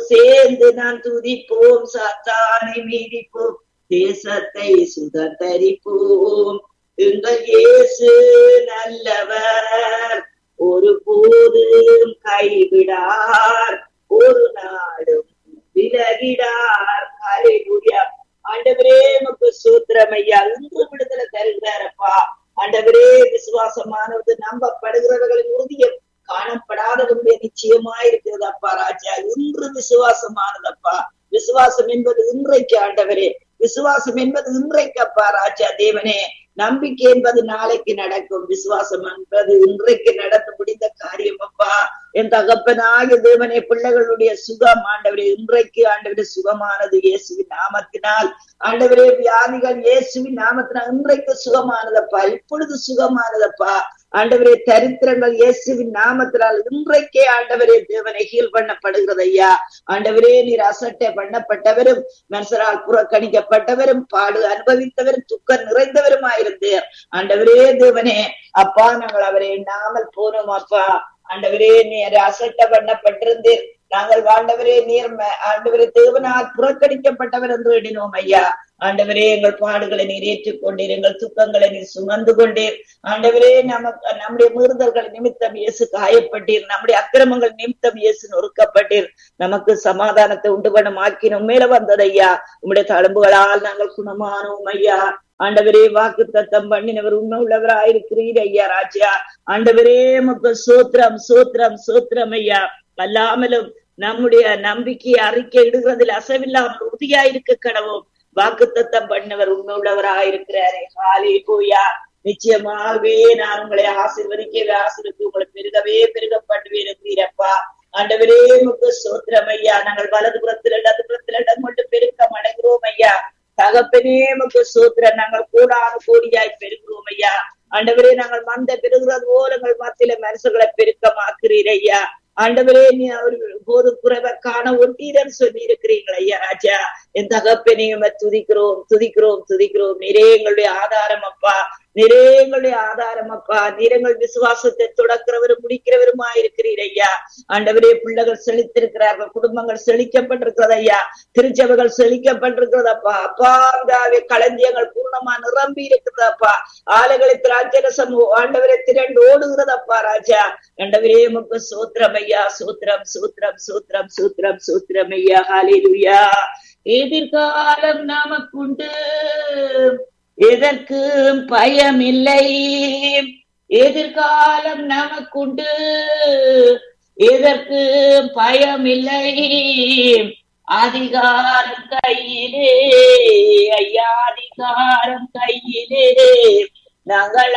சேர்ந்து நான் துதிப்போம் சாத்தானை மீதிப்போம் தேசத்தை சுதந்தரிப்போம் எங்கள் இயேசு நல்லவர் ஒரு போதும் கைவிடார் ஒரு நாளும் விலகிடார் ஹalleluya ஆண்டவரே உமக்கு சூத்திரம் ஐயா இன்று விடுதலை தருகிறாரப்பா ஆண்டவரே விசுவாசமானது நம்பப்படுகிறவர்களின் உறுதியம் காணப்படாதவருடைய நிச்சயமா இருக்கிறது அப்பா ராஜா இன்று விசுவாசமானதப்பா விசுவாசம் என்பது இன்றைக்கு ஆண்டவரே விசுவாசம் என்பது இன்றைக்கு அப்பா ராஜா தேவனே நம்பிக்கை என்பது நாளைக்கு நடக்கும் விசுவாசம் என்பது இன்றைக்கு நடந்து முடிந்த காரியம் அப்பா என் தகப்பனாகிய தேவனே பிள்ளைகளுடைய சுகம் ஆண்டவரே இன்றைக்கு ஆண்டவரே சுகமானது இயேசுவின் நாமத்தினால் ஆண்டவரே வியாதிகள் இயேசுவின் நாமத்தினால் இன்றைக்கு சுகமானதப்பா இப்பொழுது சுகமானதப்பா ஆண்டவரே தரித்திரங்கள் இயேசுவின் நாமத்தினால் இன்றைக்கே ஆண்டவரே தேவனை ஹீல் பண்ணப்படுகிறது ஐயா ஆண்டவரே நீர் அசட்டை பண்ணப்பட்டவரும் மனுஷரால் புறக்கணிக்கப்பட்டவரும் பாடு அனுபவித்தவரும் துக்கம் நிறைந்தவருமாயிருந்தேர் ஆண்டவரே தேவனே அப்பா நாங்கள் அவரை எண்ணாமல் போனோம் அப்பா ஆண்டவரே நீர் அசட்டை பண்ணப்பட்டிருந்தீர் நாங்கள் ஆண்டவரே நீர் ஆண்டவரே தேவனால் புறக்கணிக்கப்பட்டவர் என்று எண்ணினோம் ஐயா ஆண்டவரே எங்கள் பாடுகளை நீர் ஏற்றுக்கொண்டீர் எங்கள் துக்கங்களை நீர் சுமந்து கொண்டீர் ஆண்டவரே நமக்கு நம்முடைய மீறுதல்கள் நிமித்தம் இயேசு காயப்பட்டீர் நம்முடைய அக்கிரமங்கள் நிமித்தம் இயேசு நொறுக்கப்பட்டீர் நமக்கு சமாதானத்தை உண்டு பண்ண ஆக்கினோம் மேல வந்தது ஐயா உம்முடைய தழும்புகளால் நாங்கள் குணமானோம் ஐயா ஆண்டவரே வாக்கு தத்தம் பண்ணினவர் உண்மை உள்ளவராயிருக்கிறீர் ஐயா ராஜா ஆண்டவரே நமக்கு சோத்திரம் சோத்திரம் சோத்திரம் ஐயா அல்லாமலும் நம்முடைய நம்பிக்கையை அறிக்கை இடுகிறதில் அசவில்லாமல் உறுதியாயிருக்க கடவும் வாக்கு தத்தம் பண்ணவர் உண்மை உள்ளவராயிருக்கிறாரே ஹாலே கோயா நிச்சயமாகவே நான் உங்களை ஆசிர்வதிக்கவே ஆசிர்வதித்து உங்களை பெருகவே பெருக பண்ணுவேன் என்றீரப்பா ஆண்டவரே முக்கு சோத்திரம் ஐயா நாங்கள் வலது புறத்தில் இடது புறத்தில் இடம் கொண்டு பெருக்கம் அடைகிறோம் ஐயா தகப்பனே முக்கு சோத்திரம் நாங்கள் கூடான கோடியாய் பெருகிறோம் ஐயா ஆண்டவரே நாங்கள் மந்த பெருகிறது போல எங்கள் மத்தியில மனசுகளை பெருக்கமாக்குறீர் ஐயா ஆண்டவரே நீ அவர் போது குறைவை காண ஒன்றீரன் சொல்லி இருக்கிறீங்களா ஐயா ராஜா என் தகப்பனையும் துதிக்கிறோம் துதிக்கிறோம் துதிக்கிறோம் நிறைய எங்களுடைய ஆதாரம் அப்பா நிறைய எங்களுடைய ஆதாரம் அப்பா நீரங்கள் விசுவாசத்தை தொடக்கிறவரும் முடிக்கிறவருமா இருக்கிறீர் ஐயா ஆண்டவரே பிள்ளைகள் செழித்திருக்கிறார்கள் குடும்பங்கள் செழிக்கப்பட்டிருக்கிறது ஐயா திருச்சபைகள் செழிக்கப்பட்டிருக்கிறது அப்பா அப்பாவே களஞ்சியங்கள் பூர்ணமா நிரம்பி இருக்கிறது அப்பா ஆலைகளை திராட்சரசம் ஆண்டவரே திரண்டு ஓடுகிறதப்பா ராஜா ஆண்டவரே முக்கு சூத்திரம் ஐயா சூத்திரம் சூத்திரம் சூத்திரம் சூத்திரம் சூத்திரம் ஐயா ஹாலிலுயா எதிர்காலம் நமக்குண்டு எதற்கு பயமில்லை எதிர்காலம் நமக்குண்டு எதற்கு பயமில்லை அதிகாரம் கையிலே ஐயா அதிகாரம் கையிலே நாங்கள்